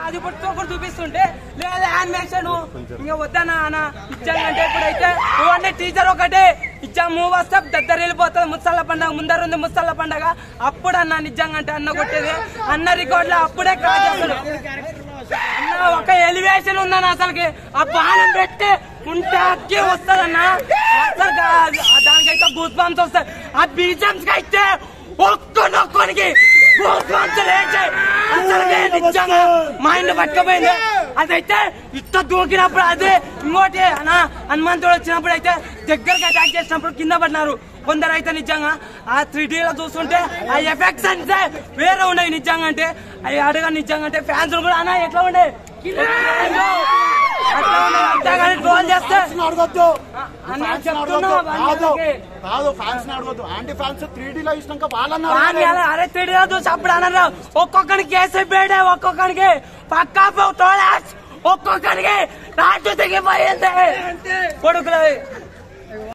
అది పుట్టుతో ఒకటి చూపిస్తుంటే లేదా యానిమేషన్ ఇంకా వద్దనా అన్న ఇచ్చానంటే ఇప్పుడైతే ఓన్లీ టీచర్ ఒకటే ఇచ్చా మూవ్ వస్తే దగ్గర వెళ్ళిపోతుంది ముసళ్ళ పండగ ముందర ఉంది ముసళ్ళ పండగ అప్పుడు అన్న నిజంగా అంటే అన్న కొట్టేది అన్న రికార్డులో అప్పుడే క్రాస్ చేస్తాడు అన్న ఒక ఎలివేషన్ ఉందన్న అసలుకి ఆ బాణం పెట్టి ఉంటే అక్కి వస్తుందన్న అసలు గా- దానికైతే గూస్ బాంబ్స్ వస్తాయి ఆ బీజమ్స్ అయితే ఒక్కనొక్కనికి గూస్ బాంబ్స్ లేచాయి అసలుకే నిజంగా మైండ్ పట్టుకపోయింది అదైతే ఇట్ట దూకినప్పుడు అదే ఇంకోటి అన్న హనుమంతుడు వచ్చినప్పుడు అయితే దగ్గరకి అటాక్ చేసినప్పుడు కింద పడినారు కొందరు అయితే నిజంగా ఆ త్రీ లో చూస్తుంటే ఆ ఎఫెక్ట్స్ అంటే వేరే ఉన్నాయి నిజంగా అంటే అవి అడగా నిజంగా అంటే ఫ్యాన్స్ కూడా అన్న ఎట్లా ఉండే అట్లా ఉండే అంతేగాని ట్రోల్ చేస్తే అడగొద్దు అన్న ఫ్యాన్స్ చెప్తున్నా అడగొద్దు కాదు వాళ్ళకి. కాదు ఫ్యాన్స్ అడగొద్దు యాంటీ ఫ్యాన్స్ త్రీ లో ఇచ్చినాక వాళ్ళని వాని అడగాలి. అలా అరే తిడిగా చూసి అప్పుడు అన్నారు ఒక్కొక్కరికి కేసు బేడే ఒక్కొక్కరికి పక్కా టోలాస్ ఒక్కొక్కరికి రాటు తెగిపోయింది కొడుకులు